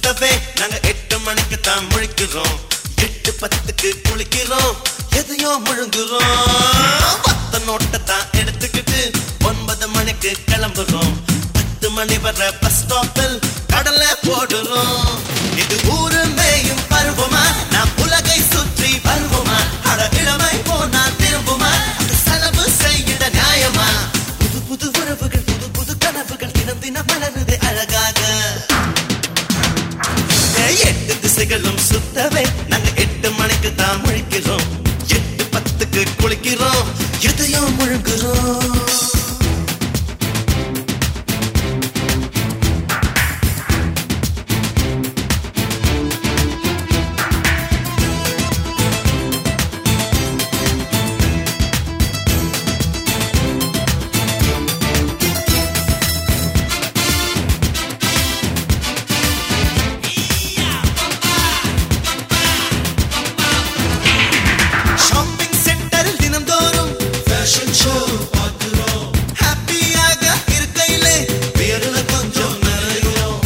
சுத்தவே நாங்க எட்டு மணிக்கு தான் முழிக்கிறோம் எட்டு பத்துக்கு குளிக்கிறோம் எதையோ முழுங்குறோம் பத்த நோட்டை தான் எடுத்துக்கிட்டு ஒன்பது மணிக்கு கிளம்புறோம் பத்து மணி வர பஸ் ஸ்டாப்பில் கடலை போடுறோம் இது ஊரு மேயும் பருவமா நாம் உலகை சுற்றி வருவோமா அட இளமை போனா திரும்புமா அது செலவு செய்கிற நியாயமா புது புது உறவுகள் புது புது கனவுகள் தினம் தினம் மலருது அழகாக ஏய், எட்டு திசைகளும் சுத்தவே நாங்க எட்டு மணிக்கு தான் முழிக்கிறோம் எட்டு பத்துக்கு குளிக்கிறோம் எதையோ முழுங்குறோம் ஷாப்பிங் சென்டரில் தினந்தோறும் ஃபேஷன் ஷோ பார்க்கிறோம் ஹாப்பியாக இருக்கையிலே பேருல கொஞ்சம் நிறையும்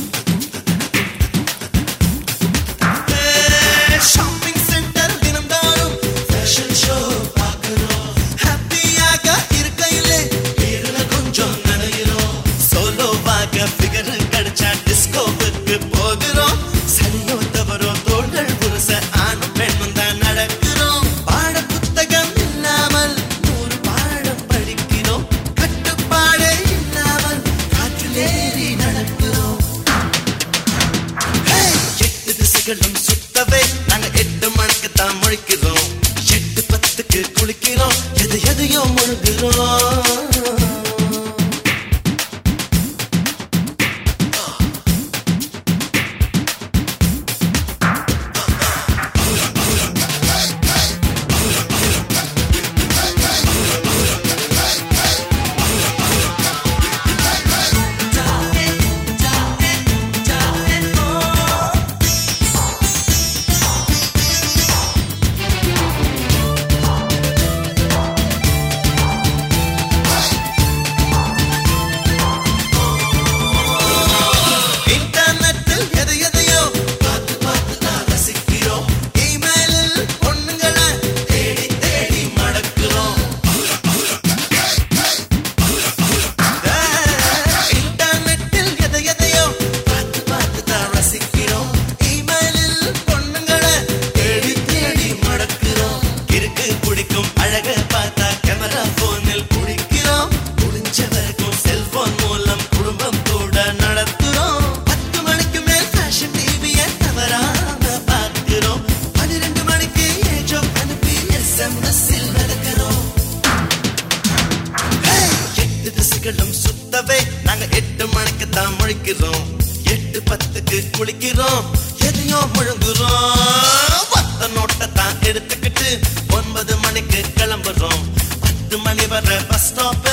ஷாப்பிங் சென்டர் தினந்தோறும் ஃபேஷன் ஷோ பார்க்கிறோம் ஹாப்பியாக இருக்கையிலே பேருல கொஞ்சம் நிறையிறோம் சோலோவாக ஃபிகர் கிடைச்சா டிஸ்கோவுக்கு போகிறோம் சரியோ தவறோ தோள்கள் புருஷ ஆணும் பெண்ணும் தான் நடக்கிறோம் பாட புத்தகம் இல்லாமல் நூறு பாடம் படிக்கிறோம் கட்டுப்பாடே இல்லாமல் காற்றில் ஏறி நடக்கிறோம் Hey! எட்டு திசைகளும் சுத்தவே நாங்க எட்டு மணிக்கு தான் முழிக்கிறோம் எட்டு பத்துக்கு குளிக்கிறோம் எது எதையோ முழுகிறோம் இன்டர்நெட்டில் எது எதையோ பார்த்து பார்த்து தான் ரசிக்கிறோம் இமெயிலில் பொண்ணுங்களை தேடி தேடி மடக்கிறோம் இன்டர்நெட்டில் எது எதையோ பார்த்து பார்த்து தான் ரசிக்கிறோம் இமெயிலில் பொண்ணுங்களை தேடி தேடி மடக்கிறோம் இருக்கு பிடிக்கும் அழக பார்த்தா கேமரா போனில் பிடிக்கிறோம் முடிஞ்ச வரைக்கும் செல்போன் மூலம் குடும்பம் கூட நடத்துறோம் பத்து மணிக்கு மேல் ஃபேஷன் டிவியை தவறாம பார்க்கிறோம் பன்னிரெண்டு மணிக்கு ஏஜோ அனுப்பி எஸ்எம்எஸ் நடக்கிறோம் Hey! எட்டு திசைகளும் சுத்தவே நாங்க எட்டு மணிக்கு தான் முழிக்கிறோம் எட்டு பத்துக்கு குளிக்கிறோம் எதையோ முழுங்குறோம் பத்த நோட்டை தான் எடுத்துக்கிட்டு ஒன்பது மணிக்கு கிளம்புறோம் பத்து மணி வர பஸ் ஸ்டாப்